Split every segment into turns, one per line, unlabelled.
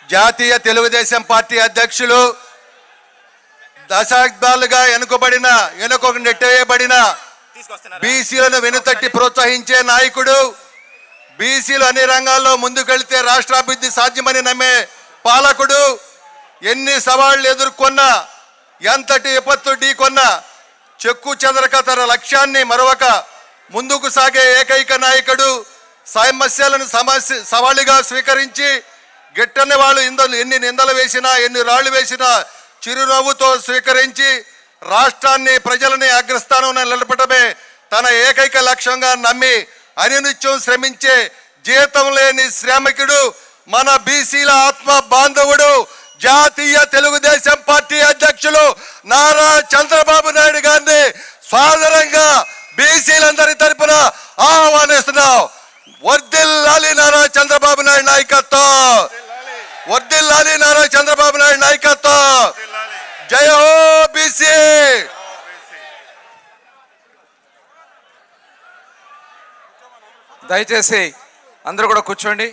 జాతీయ తెలుగుదేశం పార్టీ అధ్యక్షులు దశాబ్దాలుగా వెనుకబడిన వెనుక నెట్టవేయబడిన బీసీలను వెనుతట్టి ప్రోత్సహించే నాయకుడు బీసీలు అన్ని రంగాల్లో ముందుకెళ్తే రాష్ట్రాభివృద్ధి సాధ్యమని నమ్మే పాలకుడు ఎన్ని సవాళ్లు ఎదుర్కొన్నా ఎంతటి విపత్తు ఢీకొన్నా చెక్కు చెదరక తన లక్ష్యాన్ని మరొక ముందుకు సాగే ఏకైక నాయకుడు సమస్యలను సమస్య సవాలుగా స్వీకరించి గిట్టని వాళ్ళు ఇందలు ఎన్ని నిందలు వేసినా ఎన్ని రాళ్లు వేసినా చిరునవ్వుతో స్వీకరించి రాష్ట్రాన్ని ప్రజలని అగ్రస్థానంలో నిలపడమే తన ఏకైక లక్ష్యంగా నమ్మి అనినిత్యం శ్రమించే జీతం లేని శ్రామికుడు మన బీసీల ఆత్మ బాంధవుడు జాతీయ తెలుగుదేశం పార్టీ అధ్యక్షులు నారా చంద్రబాబు నాయుడు గారిని సాదరంగా బీసీలందరి తరపున ఆహ్వానిస్తున్నాం వర్దిల్లాలి నారా చంద్రబాబు నాయుడు నాయకత్వం వర్దిల్లాలి నారా చంద్రబాబు నాయుడు నాయకత్వం జయ హో బీసీ
దయచేసి అందరూ కూడా కూర్చోండి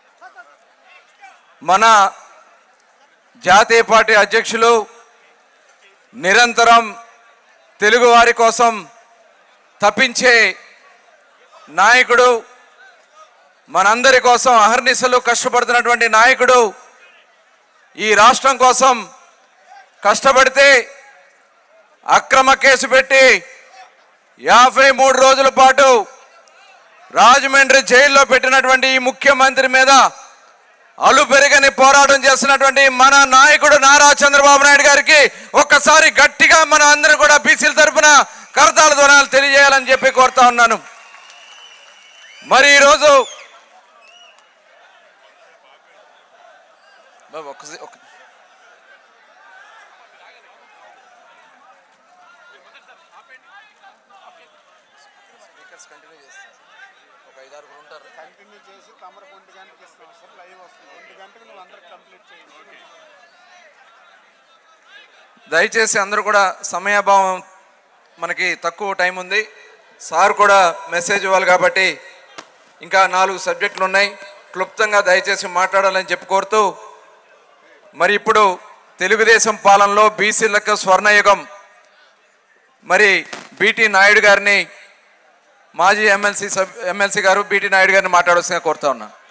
మన జాతీయ పార్టీ అధ్యక్షులు నిరంతరం తెలుగు వారి కోసం తప్పించే నాయకుడు మనందరి కోసం అహర్నిశలు కష్టపడుతున్నటువంటి నాయకుడు ఈ రాష్ట్రం కోసం కష్టపడితే అక్రమ కేసు పెట్టి యాభై మూడు రోజుల పాటు రాజమండ్రి జైల్లో పెట్టినటువంటి ఈ ముఖ్యమంత్రి మీద అలు పెరగని పోరాటం చేస్తున్నటువంటి మన నాయకుడు నారా చంద్రబాబు నాయుడు గారికి ఒక్కసారి గట్టిగా మన అందరూ కూడా బీసీల తరఫున కరతాల ధ్వనాలు తెలియజేయాలని చెప్పి కోరుతా ఉన్నాను మరి ఈరోజు బాబు, ఒక్కసే- ఒక్క
కంటిన్యూ చేసి తమరు ఒంటి గంటకి ఇస్తాం సార్ లైవ్ వస్తుంది ఒంటి గంటకి నువ్వు అందరికి కంప్లీట్ చేయండి
దయచేసి అందరూ కూడా సమయాభావం మనకి తక్కువ టైం ఉంది సార్ కూడా మెసేజ్ ఇవ్వాలి కాబట్టి ఇంకా నాలుగు సబ్జెక్టులు ఉన్నాయి క్లుప్తంగా దయచేసి మాట్లాడాలని చెప్పి కోరుతూ మరి ఇప్పుడు తెలుగుదేశం పాలనలో బీసీలకు స్వర్ణయుగం మరి బీటీ నాయుడు గారిని మాజీ ఎమ్మెల్సీ సబ్ ఎమ్మెల్సీ గారు బీటీ నాయుడు గారిని మాట్లాడాల్సిందిగా కోరుతా ఉన్నాను